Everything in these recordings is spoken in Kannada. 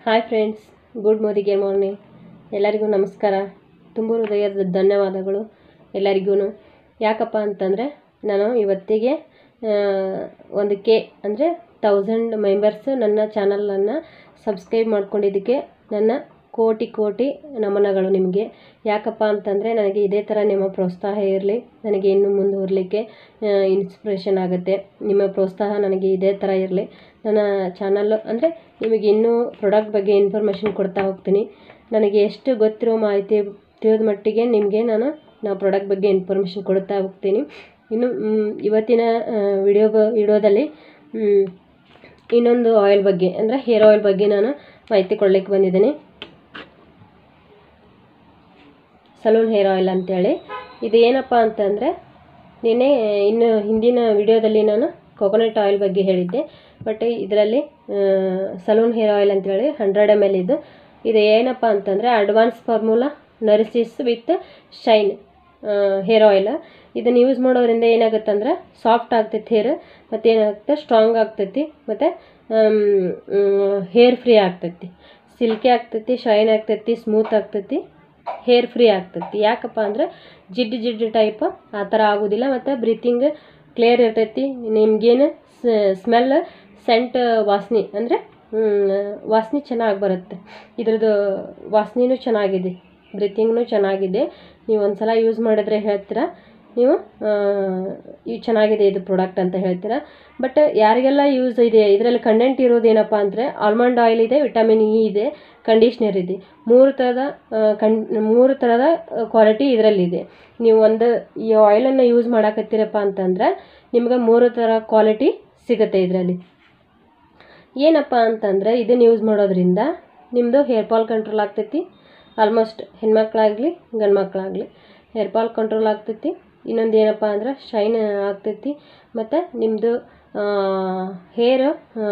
ಹಾಯ್ ಫ್ರೆಂಡ್ಸ್ ಗುಡ್ ಮೋದಿಗೆ ಮಾರ್ನಿಂಗ್ ಎಲ್ಲರಿಗೂ ನಮಸ್ಕಾರ ತುಂಬ ಹೃದಯದ ಧನ್ಯವಾದಗಳು ಎಲ್ಲರಿಗೂ ಯಾಕಪ್ಪ ಅಂತಂದರೆ ನಾನು ಇವತ್ತಿಗೆ ಆ, ಒಂದು ಕೆ ಅಂದರೆ ತೌಸಂಡ್ ಮೆಂಬರ್ಸ್ ನನ್ನ ಚಾನಲನ್ನು ಸಬ್ಸ್ಕ್ರೈಬ್ ಮಾಡ್ಕೊಂಡಿದ್ದಕ್ಕೆ ನನ್ನ ಕೋಟಿ ಕೋಟಿ ನಮನಗಳು ನಿಮಗೆ ಯಾಕಪ್ಪ ಅಂತಂದರೆ ನನಗೆ ಇದೇ ಥರ ನಿಮ್ಮ ಪ್ರೋತ್ಸಾಹ ಇರಲಿ ನನಗೆ ಇನ್ನೂ ಮುಂದುವರಲಿಕ್ಕೆ ಇನ್ಸ್ಪಿರೇಷನ್ ಆಗುತ್ತೆ ನಿಮ್ಮ ಪ್ರೋತ್ಸಾಹ ನನಗೆ ಇದೇ ಥರ ಇರಲಿ ನನ್ನ ಚಾನಲ್ಲು ಅಂದರೆ ನಿಮಗೆ ಇನ್ನೂ ಪ್ರಾಡಕ್ಟ್ ಬಗ್ಗೆ ಇನ್ಫಾರ್ಮೇಷನ್ ಕೊಡ್ತಾ ಹೋಗ್ತೀನಿ ನನಗೆ ಎಷ್ಟು ಗೊತ್ತಿರೋ ಮಾಹಿತಿ ತಿಳಿದ ಮಟ್ಟಿಗೆ ನಿಮಗೆ ನಾನು ನಾ ಪ್ರಾಡಕ್ಟ್ ಬಗ್ಗೆ ಇನ್ಫಾರ್ಮೇಷನ್ ಕೊಡ್ತಾ ಹೋಗ್ತೀನಿ ಇನ್ನು ಮ್, ಇವತ್ತಿನ ವಿಡಿಯೋ ಬ ವಿಡಿಯೋದಲ್ಲಿ ಮ್, ಇನ್ನೊಂದು ಆಯಿಲ್ ಬಗ್ಗೆ ಅಂದರೆ ಹೇರ್ ಆಯಿಲ್ ಬಗ್ಗೆ ನಾನು ಮಾಹಿತಿ ಕೊಡ್ಲಿಕ್ಕೆ ಬಂದಿದ್ದೀನಿ ಸಲೂನ್ ಹೇರ್ ಆಯಿಲ್ ಅಂತೇಳಿ ಇದು ಏನಪ್ಪ ಅಂತಂದರೆ ನಿನ್ನೆ ಇನ್ನು ಹಿಂದಿನ ವಿಡಿಯೋದಲ್ಲಿ ನಾನು ಕೊಕೊನಟ್ ಆಯಿಲ್ ಬಗ್ಗೆ ಹೇಳಿದ್ದೆ ಬಟ್ ಇದರಲ್ಲಿ ಸಲೂನ್ ಹೇರ್ ಆಯಿಲ್ ಅಂತೇಳಿ ಹಂಡ್ರೆಡ್ ಎಮ್ ಎಲ್ ಇದು ಇದು ಏನಪ್ಪ ಅಂತಂದರೆ advance formula nourishes with shine hair oil ಇದನ್ನು ಯೂಸ್ ಮಾಡೋದ್ರಿಂದ ಏನಾಗುತ್ತೆ ಅಂದ್ರೆ ಸಾಫ್ಟ್ ಆಗ್ತೈತಿ ಹೇರ್ ಮತ್ತು ಏನಾಗುತ್ತೆ ಸ್ಟ್ರಾಂಗ್ ಆಗ್ತೈತಿ ಮತ್ತು ಹೇರ್ ಫ್ರೀ ಆಗ್ತೈತಿ ಸಿಲ್ಕಿ ಆಗ್ತೈತಿ ಶೈನ್ ಆಗ್ತೈತಿ ಸ್ಮೂತ್ ಆಗ್ತೈತಿ ಹೇರ್ ಫ್ರೀ ಆಗ್ತೈತಿ ಯಾಕಪ್ಪ ಅಂದ್ರೆ ಜಿಡ್ಡು ಜಿಡ್ಡು ಟೈಪ್ ಆ ಥರ ಆಗೋದಿಲ್ಲ ಮತ್ತು ಬ್ರೀತಿಂಗ್ ಕ್ಲಿಯರ್ ಇರ್ತೈತಿ ನಿಮ್ಗೇನು ಸ್ಮೆಲ್ ಸೆಂಟ್ ವಾಸನೆ ಅಂದರೆ ವಾಸನೆ ಚೆನ್ನಾಗಿ ಬರುತ್ತೆ ಇದ್ರದ್ದು ವಾಸನೆನೂ ಚೆನ್ನಾಗಿದೆ ಬ್ರೀತಿಂಗ್ನೂ ಚೆನ್ನಾಗಿದೆ ನೀವು ಒಂದ್ಸಲ ಯೂಸ್ ಮಾಡಿದ್ರೆ ಹೇಳ್ತೀರಾ ನೀವು ಆ, ಇದು ಚೆನ್ನಾಗಿದೆ ಇದು ಪ್ರಾಡಕ್ಟ್ ಅಂತ ಹೇಳ್ತೀರಾ ಬಟ್ ಯಾರಿಗೆಲ್ಲ ಯೂಸ್ ಇದೆ ಇದರಲ್ಲಿ ಕಂಟೆಂಟ್ ಇರೋದೇನಪ್ಪ ಅಂದರೆ ಆಲ್ಮಂಡ್ ಆಯಿಲ್ ಇದೆ ವಿಟಮಿನ್ ಇ ಇದೆ ಕಂಡೀಷ್ನರ್ ಇದೆ ಮೂರು ಥರದ ಆ, ಕಣ್ ಮೂರು ಥರದ ಕ್ವಾಲಿಟಿ ಇದರಲ್ಲಿದೆ ನೀವು ಒಂದು ಈ ಆಯಿಲನ್ನು ಯೂಸ್ ಮಾಡಾಕತ್ತೀರಪ್ಪ ಅಂತಂದ್ರೆ ನಿಮ್ಗೆ ಮೂರು ಥರ ಕ್ವಾಲಿಟಿ ಸಿಗುತ್ತೆ ಇದರಲ್ಲಿ ಏನಪ್ಪ ಅಂತಂದರೆ ಇದನ್ನು ಯೂಸ್ ಮಾಡೋದ್ರಿಂದ ನಿಮ್ಮದು ಹೇರ್ ಫಾಲ್ ಕಂಟ್ರೋಲ್ ಆಗ್ತೈತಿ ಆಲ್ಮೋಸ್ಟ್ ಹೆಣ್ಮಕ್ಳಾಗಲಿ ಗಂಡು ಮಕ್ಕಳಾಗಲಿ ಹೇರ್ ಫಾಲ್ ಕಂಟ್ರೋಲ್ ಆಗ್ತೈತಿ ಇನ್ನೊಂದು ಏನಪ್ಪ ಅಂದ್ರೆ ಶೈನ್ ಆಗ್ತೈತಿ ಮತ್ತು ನಿಮ್ಮದು ಹೇರ್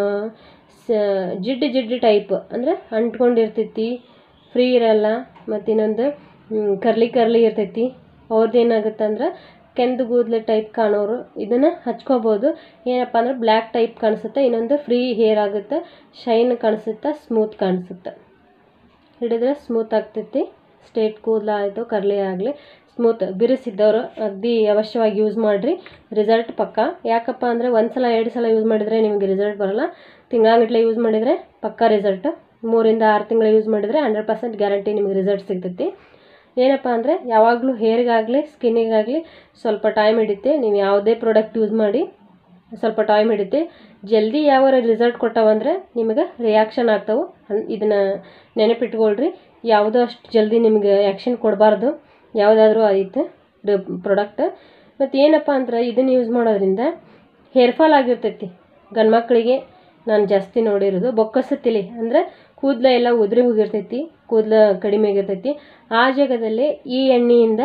ಜಿಡ್ಡು ಜಿಡ್ಡು ಟೈಪ್ ಅಂದರೆ ಅಂಟ್ಕೊಂಡಿರ್ತೈತಿ ಫ್ರೀ ಇರಲ್ಲ ಮತ್ತು ಇನ್ನೊಂದು ಕರ್ಲಿ ಕರ್ಲಿ ಇರ್ತೈತಿ ಅವ್ರದ್ದು ಏನಾಗುತ್ತೆ ಅಂದ್ರೆ ಕೆಂದು ಕೂದಲು ಟೈಪ್ ಕಾಣೋರು ಇದನ್ನು ಹಚ್ಕೋಬೋದು ಏನಪ್ಪ ಅಂದ್ರೆ ಬ್ಲ್ಯಾಕ್ ಟೈಪ್ ಕಾಣಿಸುತ್ತೆ ಇನ್ನೊಂದು ಫ್ರೀ ಹೇರ್ ಆಗುತ್ತೆ ಶೈನ್ ಕಾಣಿಸುತ್ತೆ ಸ್ಮೂತ್ ಕಾಣಿಸುತ್ತೆ ಹಿಡಿದ್ರೆ ಸ್ಮೂತ್ ಆಗ್ತೈತಿ ಸ್ಟ್ರೇಟ್ ಕೂದಲ ಆಯಿತು ಕರ್ಲಿ ಆಗಲಿ ಸ್ಮೂತ್ ಬಿರುಸಿದ್ದವರು ಅಗ್ದಿ ಅವಶ್ಯವಾಗಿ ಯೂಸ್ ಮಾಡಿರಿ ರಿಸಲ್ಟ್ ಪಕ್ಕ ಯಾಕಪ್ಪ ಅಂದರೆ ಒಂದು ಸಲ ಎರಡು ಸಲ ಯೂಸ್ ಮಾಡಿದರೆ ನಿಮಗೆ ರಿಸಲ್ಟ್ ಬರಲ್ಲ ತಿಂಗಳಾಗಟ್ಲೆ ಯೂಸ್ ಮಾಡಿದರೆ ಪಕ್ಕ ರಿಸಲ್ಟ್ ಮೂರಿಂದ ಆರು ತಿಂಗಳು ಯೂಸ್ ಮಾಡಿದರೆ ಹಂಡ್ರೆಡ್ ಪರ್ಸೆಂಟ್ ಗ್ಯಾರಂಟಿ ನಿಮಗೆ ರಿಸಲ್ಟ್ ಸಿಗ್ತೈತಿ ಏನಪ್ಪ ಅಂದರೆ ಯಾವಾಗಲೂ ಹೇರ್ಗಾಗಲಿ ಸ್ಕಿನ್ನಿಗಾಗಲಿ ಸ್ವಲ್ಪ ಟೈಮ್ ಹಿಡಿತೆ ನೀವು ಯಾವುದೇ ಪ್ರಾಡಕ್ಟ್ ಯೂಸ್ ಮಾಡಿ ಸ್ವಲ್ಪ ಟೈಮ್ ಹಿಡಿತೆ ಜಲ್ದಿ ಯಾವ ರಿಸಲ್ಟ್ ಕೊಟ್ಟವಂದ್ರೆ ನಿಮಗೆ ರಿಯಾಕ್ಷನ್ ಆಗ್ತಾವೆ ಇದನ್ನು ನೆನಪಿಟ್ಕೊಳ್ರಿ ಯಾವುದೋ ಅಷ್ಟು ಜಲ್ದಿ ನಿಮಗೆ ಆ್ಯಕ್ಷನ್ ಕೊಡಬಾರ್ದು ಯಾವುದಾದ್ರೂ ಐತೆ ಪ್ರಾಡಕ್ಟ್ ಮತ್ತು ಏನಪ್ಪ ಅಂದ್ರೆ ಇದನ್ನು ಯೂಸ್ ಮಾಡೋದ್ರಿಂದ ಹೇರ್ ಫಾಲ್ ಆಗಿರ್ತೈತಿ ಗಂಡು ಮಕ್ಕಳಿಗೆ ನಾನು ಜಾಸ್ತಿ ನೋಡಿರೋದು ಬೊಕ್ಕಸ ತಲೆ ಅಂದರೆ ಕೂದಲ ಎಲ್ಲ ಉದುರಿ ಹೋಗಿರ್ತೈತಿ ಕೂದಲ ಕಡಿಮೆ ಆಗಿರ್ತೈತಿ ಆ ಜಾಗದಲ್ಲಿ ಈ ಎಣ್ಣೆಯಿಂದ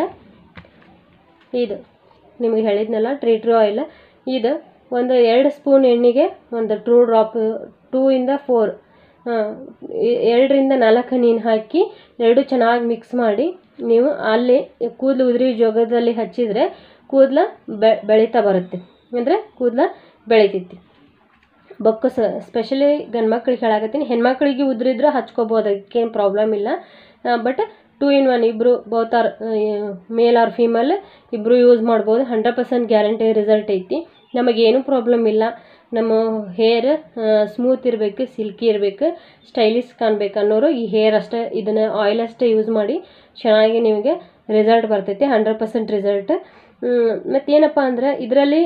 ಇದು ನಿಮಗೆ ಹೇಳಿದ್ನಲ್ಲ ಟ್ರೀಟ್ರೂ ಆಯಿಲ್ ಇದು ಒಂದು ಎರಡು ಸ್ಪೂನ್ ಎಣ್ಣೆಗೆ ಒಂದು ಟೂ ಡ್ರಾಪ್ ಟೂ ಇಂದ ಫೋರ್ ಎರಡರಿಂದ ನಾಲ್ಕು ನೀನು ಹಾಕಿ ಎರಡು ಚೆನ್ನಾಗಿ ಮಿಕ್ಸ್ ಮಾಡಿ ನೀವು ಅಲ್ಲಿ ಕೂದಲು ಉದುರಿ ಜಾಗದಲ್ಲಿ ಹಚ್ಚಿದರೆ ಕೂದಲ ಬೆಳೀತಾ ಬರುತ್ತೆ ಅಂದರೆ ಕೂದಲ ಬೆಳಿತೈತಿ ಬೊಕ್ಕಸ ಸ್ಪೆಷಲಿ ಗಂಡು ಮಕ್ಳಿಗೆ ಹೇಳಾಕತ್ತೀನಿ ಹೆಣ್ಮಕ್ಳಿಗೆ ಉದ್ರಿದ್ರೆ ಹಚ್ಕೋಬೋದು ಅದಕ್ಕೇನು ಪ್ರಾಬ್ಲಮ್ ಇಲ್ಲ ಬಟ್ ಟೂ ಇನ್ ಒನ್ ಇಬ್ಬರು both are male are female ಇಬ್ಬರು ಯೂಸ್ ಮಾಡ್ಬೋದು ಹಂಡ್ರೆಡ್ ಪರ್ಸೆಂಟ್ ಗ್ಯಾರಂಟಿ ರಿಸಲ್ಟ್ ಐತಿ ನಮಗೇನು ಪ್ರಾಬ್ಲಮ್ ಇಲ್ಲ ನಮ್ಮ ಹೇರ್ ಸ್ಮೂತ್ ಇರಬೇಕು ಸಿಲ್ಕಿ ಇರಬೇಕು ಸ್ಟೈಲಿಶ್ ಕಾಣ್ಬೇಕು ಅನ್ನೋರು ಈ ಹೇರ್ ಅಷ್ಟೇ ಇದನ್ನು ಆಯಿಲ್ ಅಷ್ಟೇ ಯೂಸ್ ಮಾಡಿ ಚೆನ್ನಾಗಿ ನಿಮಗೆ ರಿಸಲ್ಟ್ ಬರ್ತೈತಿ ಹಂಡ್ರೆಡ್ ಪರ್ಸೆಂಟ್ ರಿಸಲ್ಟ್ ಮತ್ತೇನಪ್ಪ ಅಂದರೆ ಇದರಲ್ಲಿ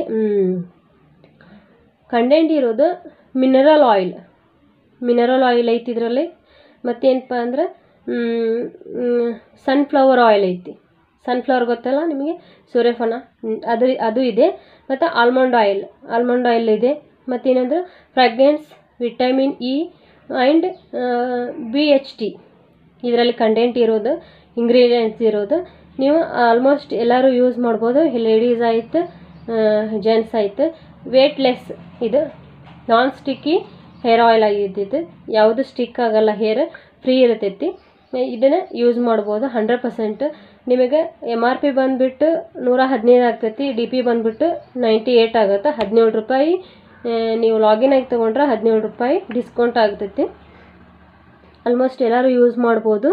ಕಂಟೆಂಟ್ ಇರೋದು ಮಿನರಲ್ ಆಯಿಲ್ ಮಿನರಲ್ ಆಯಿಲ್ ಐತಿ ಇದರಲ್ಲಿ ಮತ್ತೇನಪ್ಪ ಅಂದ್ರೆ ಸನ್ಫ್ಲವರ್ ಆಯಿಲ್ ಐತಿ ಸನ್ಫ್ಲವರ್ ಗೊತ್ತಲ್ಲ ನಿಮಗೆ ಸೂರ್ಯಫನ ಹ್ಮ್, ಅದು ಅದು ಇದೆ ಮತ್ತು ಆಲ್ಮಂಡ್ ಆಯಿಲ್ ಆಲ್ಮಂಡ್ ಆಯಿಲ್ ಇದೆ ಮತ್ತೇನಂದ್ರೆ fragrance vitamin E and B H T ಇದರಲ್ಲಿ ಕಂಟೆಂಟ್ ಇರೋದು ಇಂಗ್ರೀಡಿಯೆಂಟ್ಸ್ ಇರೋದು ನೀವು ಆಲ್ಮೋಸ್ಟ್ ಎಲ್ಲರೂ ಯೂಸ್ ಮಾಡ್ಬೋದು ಲೇಡೀಸ್ ಆಯ್ತು ಜೆಂಟ್ಸ್ ಆಯ್ತು ವೇಟ್ಲೆಸ್ ಇದು ನಾನ್ ಸ್ಟಿಕ್ಕಿ ಹೇರ್ ಆಯಿಲ್ ಆಗಿದ್ದು ಯಾವುದು ಸ್ಟಿಕ್ ಆಗಲ್ಲ ಹೇರ್ ಫ್ರೀ ಇರ್ತೈತಿ ಇದನ್ನು ಯೂಸ್ ಮಾಡ್ಬೋದು ಹಂಡ್ರೆಡ್ ಪರ್ಸೆಂಟ್ ನಿಮಗೆ ಎಮ್ ಆರ್ ಪಿ ಬಂದುಬಿಟ್ಟು ನೂರ ಹದಿನೈದು ಆಗ್ತೈತಿ ಡಿ ಪಿ ಬಂದುಬಿಟ್ಟು ನೈಂಟಿ ಏಯ್ಟ್ ಆಗುತ್ತೆ ಹದಿನೇಳು ರೂಪಾಯಿ ಆ, ನೀವು ಲಾಗಿನ್ ಆಗಿ ತೊಗೊಂಡ್ರೆ ಹದಿನೇಳು ರೂಪಾಯಿ ಡಿಸ್ಕೌಂಟ್ ಆಗ್ತೈತಿ ಆಲ್ಮೋಸ್ಟ್ ಎಲ್ಲರೂ ಯೂಸ್ ಮಾಡ್ಬೋದು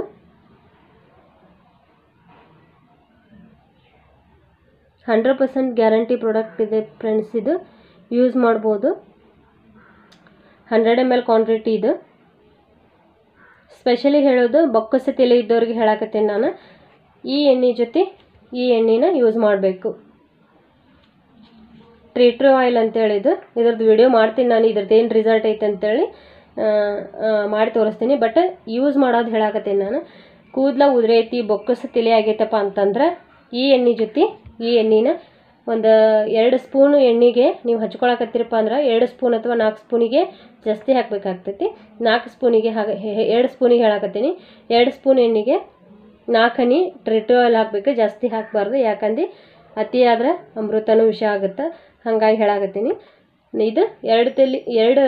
ಹಂಡ್ರೆಡ್ ಪರ್ಸೆಂಟ್ ಗ್ಯಾರಂಟಿ ಪ್ರಾಡಕ್ಟ್ ಇದೆ ಫ್ರೆಂಡ್ಸ್ ಇದು ಯೂಸ್ ಮಾಡ್ಬೋದು ಹಂಡ್ರೆಡ್ ಎಮ್ ಎಲ್ ಕ್ವಾಂಟಿಟಿ ಇದು ಸ್ಪೆಷಲಿ ಹೇಳೋದು ಬೊಕ್ಕಸ ತಲೆ ಇದ್ದವ್ರಿಗೆ ಹೇಳಕತ್ತೀನಿ ನಾನು ಈ ಎಣ್ಣೆ ಜೊತೆ ಈ ಎಣ್ಣೆನ ಯೂಸ್ ಮಾಡಬೇಕು ಟ್ರೀಟ್ರ್ ಆಯಿಲ್ ಅಂತೇಳಿ ಇದು ಇದ್ರದ್ದು ವಿಡಿಯೋ ಮಾಡ್ತೀನಿ ನಾನು ಇದ್ರದ್ದು ಏನು ರಿಸಲ್ಟ್ ಐತೆ ಅಂತೇಳಿ ಆ, ಆ, ಮಾಡಿ ತೋರಿಸ್ತೀನಿ ಬಟ್ ಯೂಸ್ ಮಾಡೋದು ಹೇಳಕತ್ತೀನಿ ನಾನು ಕೂದಲ ಉದುರೈತಿ ಬೊಕ್ಕಸ ತಲೆ ಆಗೈತಪ್ಪ ಅಂತಂದ್ರೆ ಈ ಎಣ್ಣೆ ಜೊತೆ ಈ ಎಣ್ಣೆನ ಒಂದು ಎರಡು ಸ್ಪೂನ್ ಎಣ್ಣೆಗೆ ನೀವು ಹಚ್ಕೊಳಕತ್ತೀರಪ್ಪ ಅಂದ್ರೆ ಎರಡು ಸ್ಪೂನ್ ಅಥವಾ ನಾಲ್ಕು ಸ್ಪೂನಿಗೆ ಜಾಸ್ತಿ ಹಾಕಬೇಕಾಗ್ತೈತಿ ನಾಲ್ಕು ಸ್ಪೂನಿಗೆ ಹಾಗೆ ಎರಡು ಸ್ಪೂನಿಗೆ ಹೇಳಕತ್ತೀನಿ ಎರಡು ಸ್ಪೂನ್ ಎಣ್ಣೆಗೆ ನಾಲ್ಕು ಹನಿ ಟ್ರಿಟೋ ಆಯಿಲ್ ಹಾಕಬೇಕು ಜಾಸ್ತಿ ಹಾಕಬಾರ್ದು ಯಾಕಂದ್ರೆ ಅತಿ ಆದ್ರೆ ಅಮೃತನೂ ವಿಷ ಆಗುತ್ತೆ ಹಾಗಾಗಿ ಹೇಳಾಕತ್ತೀನಿ ಇದು ಎರಡು ತೆಲಿ ಎರಡು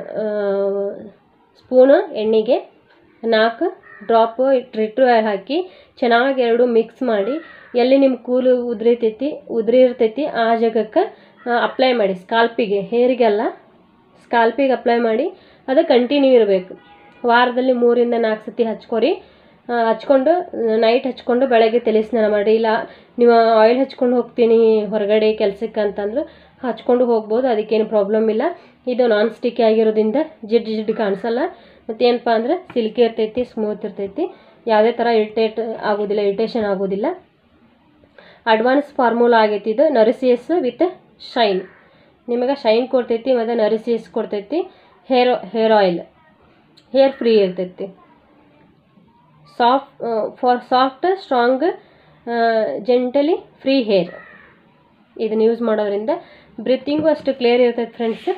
ಸ್ಪೂನು ಎಣ್ಣೆಗೆ ನಾಲ್ಕು ಡ್ರಾಪ್ ಟ್ರಿಟ್ರು ಆಯಿಲ್ ಹಾಕಿ ಚೆನ್ನಾಗಿ ಎರಡು ಮಿಕ್ಸ್ ಮಾಡಿ ಎಲ್ಲಿ ನಿಮ್ಮ ಕೂಲು ಉದುರಿತೈತಿ ಉದುರಿ ಇರ್ತೈತಿ ಆ ಜಾಗಕ್ಕೆ ಅಪ್ಲೈ ಮಾಡಿ ಸ್ಕಾಲ್ಪಿಗೆ ಹೇರಿಗೆಲ್ಲ ಸ್ಕಾಲ್ಪಿಗೆ ಅಪ್ಲೈ ಮಾಡಿ ಅದು ಕಂಟಿನ್ಯೂ ಇರಬೇಕು ವಾರದಲ್ಲಿ ಮೂರಿಂದ ನಾಲ್ಕು ಸತಿ ಹಚ್ಕೊರಿ ಆ, ಹಚ್ಕೊಂಡು ನೈಟ್ ಹಚ್ಕೊಂಡು ಬೆಳಗ್ಗೆ ತಲೆ ಸ್ನಾನ ಮಾಡಿ ಇಲ್ಲ ನೀವು ಆಯಿಲ್ ಹಚ್ಕೊಂಡು ಹೋಗ್ತೀನಿ ಹೊರಗಡೆ ಕೆಲ್ಸಕ್ಕೆ ಅಂತಂದ್ರೆ ಹಚ್ಕೊಂಡು ಹೋಗ್ಬೋದು ಅದಕ್ಕೇನು ಪ್ರಾಬ್ಲಮ್ ಇಲ್ಲ ಇದು ನಾನ್ ಸ್ಟಿಕ್ ಆಗಿರೋದ್ರಿಂದ ಜಿಡ್ ಜಿಡ್ ಕಾಣಿಸಲ್ಲ ಮತ್ತು ಏನಪ್ಪ ಅಂದ್ರೆ ಸಿಲ್ಕಿ ಇರ್ತೈತಿ ಸ್ಮೂತ್ ಇರ್ತೈತಿ ಯಾವುದೇ ಥರ ಇರಿಟೇಟ್ ಆಗೋದಿಲ್ಲ ಇರಿಟೇಷನ್ ಆಗೋದಿಲ್ಲ ಅಡ್ವಾನ್ಸ್ ಫಾರ್ಮುಲಾ ಆಗೈತಿ ಇದು ನರಿಸಿಯಸ್ ವಿತ್ ಶೈನ್ ನಿಮಗೆ ಶೈನ್ ಕೊಡ್ತೈತಿ ಮತ್ತು ನರಿಸಿಯಸ್ ಕೊಡ್ತೈತಿ hair hair oil hair free ಇರ್ತೈತಿ soft for soft strong gently free hair ಇದನ್ನು ಯೂಸ್ ಮಾಡೋದ್ರಿಂದ ಬ್ರೀತಿಂಗು ಅಷ್ಟು ಕ್ಲಿಯರ್ ಇರ್ತೈತೆ friends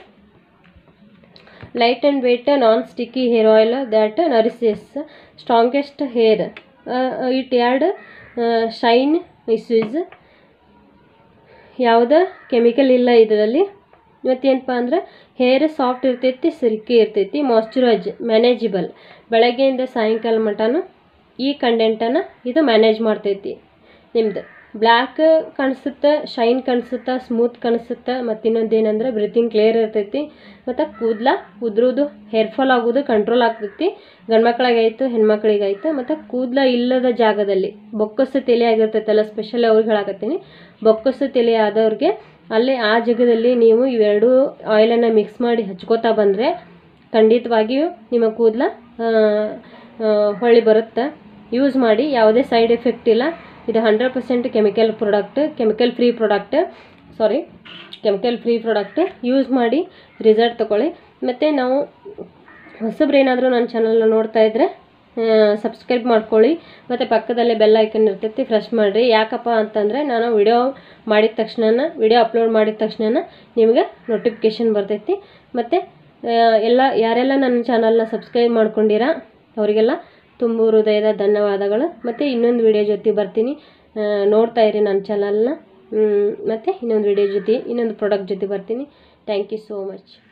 light and weight non sticky hair oil that nourishes strongest hair it add shine issues ಯಾವುದೇ ಕೆಮಿಕಲ್ ಇಲ್ಲ ಇದರಲ್ಲಿ ಮತ್ತೇನಪ್ಪ ಅಂದ್ರೆ ಹೇರ್ ಸಾಫ್ಟ್ ಇರ್ತೈತಿ ಸಿಲ್ಕಿ ಇರ್ತೈತಿ ಮಾಯ್ಶ್ಚರೈಜ್ ಮ್ಯಾನೇಜಿಬಲ್ ಬೆಳಗ್ಗೆಯಿಂದ ಸಾಯಂಕಾಲ ಮಟನು ಈ ಕಂಡೆಂಟನ್ನು ಇದು ಮ್ಯಾನೇಜ್ ಮಾಡ್ತೈತಿ ನಿಮ್ದು ಬ್ಲ್ಯಾಕ್ ಕಾಣಿಸುತ್ತೆ ಶೈನ್ ಕಾಣಿಸುತ್ತೆ ಸ್ಮೂತ್ ಕಾಣಿಸುತ್ತೆ ಮತ್ತು ಇನ್ನೊಂದು ಏನಂದ್ರೆ ಬ್ರೀತಿಂಗ್ ಕ್ಲಿಯರ್ ಇರ್ತೈತಿ ಮತ್ತು ಕೂದಲ ಉದ್ರೋದು ಹೇರ್ ಫಾಲ್ ಆಗೋದು ಕಂಟ್ರೋಲ್ ಆಗ್ತೈತಿ ಗಂಡ್ಮಕ್ಳಿಗಾಯ್ತು ಹೆಣ್ಮಕ್ಳಿಗಾಯ್ತು ಮತ್ತು ಕೂದಲ ಇಲ್ಲದ ಜಾಗದಲ್ಲಿ ಬೊಕ್ಕಸು ತಲೆ ಆಗಿರ್ತೈತಲ್ಲ ಸ್ಪೆಷಲ್ ಅವ್ರಿಗೆ ಹೇಳಕತ್ತೀನಿ ಬೊಕ್ಕಸು ತಲೆ ಆದವ್ರಿಗೆ ಅಲ್ಲಿ ಆ ಜಾಗದಲ್ಲಿ ನೀವು ಇವೆರಡೂ ಆಯಿಲನ್ನು ಮಿಕ್ಸ್ ಮಾಡಿ ಹಚ್ಕೋತಾ ಬಂದರೆ ಖಂಡಿತವಾಗಿಯೂ ನಿಮ್ಮ ಕೂದಲ ಹೊಳ್ಳಿ ಬರುತ್ತೆ ಯೂಸ್ ಮಾಡಿ ಯಾವುದೇ ಸೈಡ್ ಎಫೆಕ್ಟ್ ಇಲ್ಲ ಇದು hundred percent chemical product chemical free product sorry chemical free product use ಮಾಡಿ ರಿಸಲ್ಟ್ ತಗೊಳ್ಳಿ ಮತ್ತು ನಾವು ಹೊಸಬ್ರು ಏನಾದರೂ ನನ್ನ ಚಾನಲ್ನ ನೋಡ್ತಾ ಇದ್ದರೆ ಸಬ್ಸ್ಕ್ರೈಬ್ ಮಾಡ್ಕೊಳ್ಳಿ ಮತ್ತು ಪಕ್ಕದಲ್ಲೇ ಬೆಲ್ ಐಕನ್ ಇರ್ತೈತಿ ಫ್ರೆಶ್ ಮಾಡಿರಿ ಯಾಕಪ್ಪ ಅಂತಂದರೆ ನಾನು ವಿಡಿಯೋ ಮಾಡಿದ ತಕ್ಷಣ ವಿಡಿಯೋ ಅಪ್ಲೋಡ್ ಮಾಡಿದ ತಕ್ಷಣ ನಿಮಗೆ ನೋಟಿಫಿಕೇಷನ್ ಬರ್ತೈತಿ ಮತ್ತು ಎಲ್ಲ ಯಾರೆಲ್ಲ ನನ್ನ ಚಾನಲ್ನ ಸಬ್ಸ್ಕ್ರೈಬ್ ಮಾಡ್ಕೊಂಡಿರಾ ಅವರಿಗೆಲ್ಲ ತುಂಬ ಹೃದಯದ ಧನ್ಯವಾದಗಳು ಮತ್ತು ಇನ್ನೊಂದು ವಿಡಿಯೋ ಜೊತೆ ಬರ್ತೀನಿ ಆ, ನೋಡ್ತಾ ಇರಿ ನನ್ನ ಚಾನಲ್ನ ಮತ್ತು ಇನ್ನೊಂದು ವಿಡಿಯೋ ಜೊತೆ ಇನ್ನೊಂದು ಪ್ರಾಡಕ್ಟ್ ಜೊತೆ ಬರ್ತೀನಿ ಥ್ಯಾಂಕ್ ಯು ಸೋ ಮಚ್